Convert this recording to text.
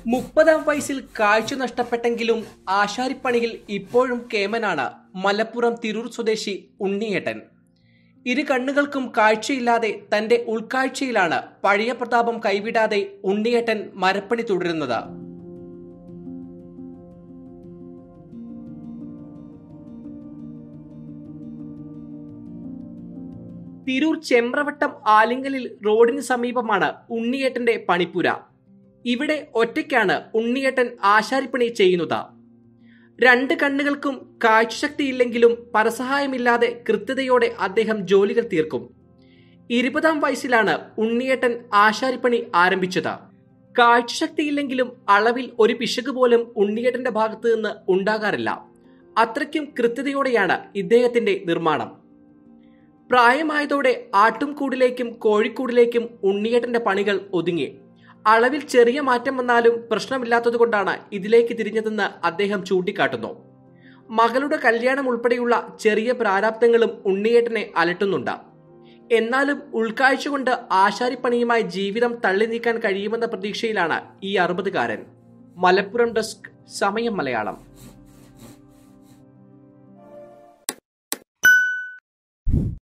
മുപ്പതാം വയസ്സിൽ കാഴ്ച നഷ്ടപ്പെട്ടെങ്കിലും ആശാരിപ്പണിയിൽ ഇപ്പോഴും കേമനാണ് മലപ്പുറം തിരൂർ സ്വദേശി ഉണ്ണിയേട്ടൻ ഇരു കണ്ണുകൾക്കും കാഴ്ചയില്ലാതെ തന്റെ ഉൾക്കാഴ്ചയിലാണ് പഴയ പ്രതാപം കൈവിടാതെ ഉണ്ണിയേട്ടൻ മരപ്പണി തുടരുന്നത് തിരൂർ ചെമ്പ്രവട്ടം ആലിങ്കലിൽ റോഡിന് സമീപമാണ് ഉണ്ണിയേട്ടന്റെ പണിപ്പുര ഇവിടെ ഒറ്റയ്ക്കാണ് ഉണ്ണിയേട്ടൻ ആശാരിപ്പണി ചെയ്യുന്നത് രണ്ട് കണ്ണുകൾക്കും കാഴ്ചശക്തിയില്ലെങ്കിലും പരസഹായമില്ലാതെ കൃത്യതയോടെ അദ്ദേഹം ജോലികൾ തീർക്കും ഇരുപതാം വയസ്സിലാണ് ഉണ്ണിയേട്ടൻ ആശാരിപ്പണി ആരംഭിച്ചത് കാഴ്ചശക്തിയില്ലെങ്കിലും അളവിൽ ഒരു പിശക് പോലും ഉണ്ണിയേട്ടന്റെ ഭാഗത്തു നിന്ന് ഉണ്ടാകാറില്ല അത്രയ്ക്കും കൃത്യതയോടെയാണ് ഇദ്ദേഹത്തിന്റെ നിർമ്മാണം പ്രായമായതോടെ ആട്ടുംകൂടിലേക്കും കോഴിക്കൂടിലേക്കും ഉണ്ണിയേട്ടന്റെ പണികൾ ഒതുങ്ങി അളവിൽ ചെറിയ മാറ്റം വന്നാലും പ്രശ്നമില്ലാത്തതുകൊണ്ടാണ് ഇതിലേക്ക് തിരിഞ്ഞതെന്ന് അദ്ദേഹം ചൂണ്ടിക്കാട്ടുന്നു മകളുടെ കല്യാണം ഉൾപ്പെടെയുള്ള ചെറിയ പ്രാരാബ്ദങ്ങളും ഉണ്ണിയേട്ടനെ അലട്ടുന്നുണ്ട് എന്നാലും ഉൾക്കാഴ്ച കൊണ്ട് ആശാരിപ്പണിയുമായി ജീവിതം തള്ളി നീക്കാൻ കഴിയുമെന്ന പ്രതീക്ഷയിലാണ് ഈ അറുപതുകാരൻ മലപ്പുറം ഡെസ്ക് സമയം മലയാളം